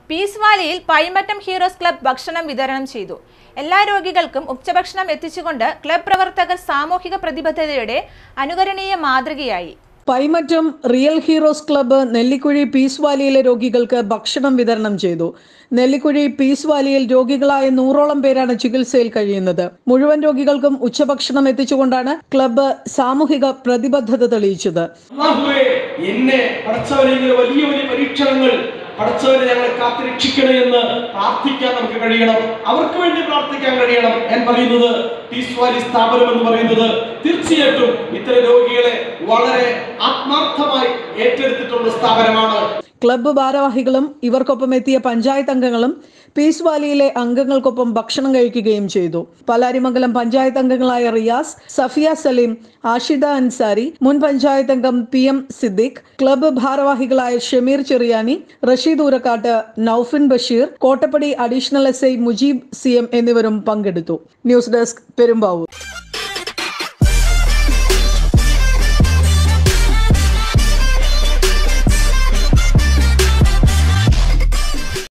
piece വാലിയിൽ Paimattam heroes club ഭക്ഷണം വിതരണം ചെയ്തു എല്ലാ രോഗികൾക്കും ഉച്ചഭക്ഷണം എത്തിച്ചുകൊണ്ട് ക്ലബ് പ്രവർത്തകർ സാമൂഹിക പ്രതിബദ്ധതയുടെ അനുകരണീയ മാതൃകയായി Paimattam real heroes club Nellikuzhi peace വാലിയിലെ രോഗികൾക്ക് ഭക്ഷണം വിതരണം ചെയ്തു നെല്ലിക്കുഴി പീസ് വാലിയിൽ രോഗികളായ നൂറോളം പേരാണ് ചികിത്സയിൽ കഴിയുന്നത് മുഴുവൻ രോഗികൾക്കും ഉച്ചഭക്ഷണം എത്തിച്ചുകൊണ്ടാണ് ക്ലബ്ബ് സാമൂഹിക പ്രതിബദ്ധത തെളിയിച്ചത് അല്ലാഹുവേ എന്നെ പടച്ചവനെ ഇങ്ങനെ വലിയ വലിയ പരീക്ഷണങ്ങൾ പടച്ചവനെ ഞങ്ങളെ കാത്തുരക്ഷിക്കണേ എന്ന് പ്രാർത്ഥിക്കാൻ നമുക്ക് കഴിയണം അവർക്ക് വേണ്ടി പ്രാർത്ഥിക്കാൻ കഴിയണം ഞാൻ പറയുന്നത് പീസ് വാലി സ്ഥാപനം എന്ന് പറയുന്നത് തീർച്ചയായിട്ടും ഇത്തരം രോഗികളെ വളരെ ആത്മാർത്ഥമായി ഏറ്റെടുത്തിട്ടുള്ള സ്ഥാപനമാണ് ക്ലബ്ബ് ഭാരവാഹികളും ഇവർക്കൊപ്പം എത്തിയ പഞ്ചായത്ത് അംഗങ്ങളും പീസ് വാലിയിലെ അംഗങ്ങൾക്കൊപ്പം ഭക്ഷണം കഴിക്കുകയും ചെയ്തു പലാരിമംഗലം പഞ്ചായത്ത് അംഗങ്ങളായ റിയാസ് സഫിയ സലീം ആഷിദ അൻസാരി മുൻ പഞ്ചായത്ത് അംഗം പി എം സിദ്ദിഖ് ക്ലബ്ബ് ഭാരവാഹികളായ Shameer Cheriyani Rasheed Oorakkattu Naufin Basheer Kottappady additional S I Mujeeb C M എന്നിവരും പങ്കെടുത്തു ന്യൂസ് ഡെസ്ക് പെരുമ്പാവൂർ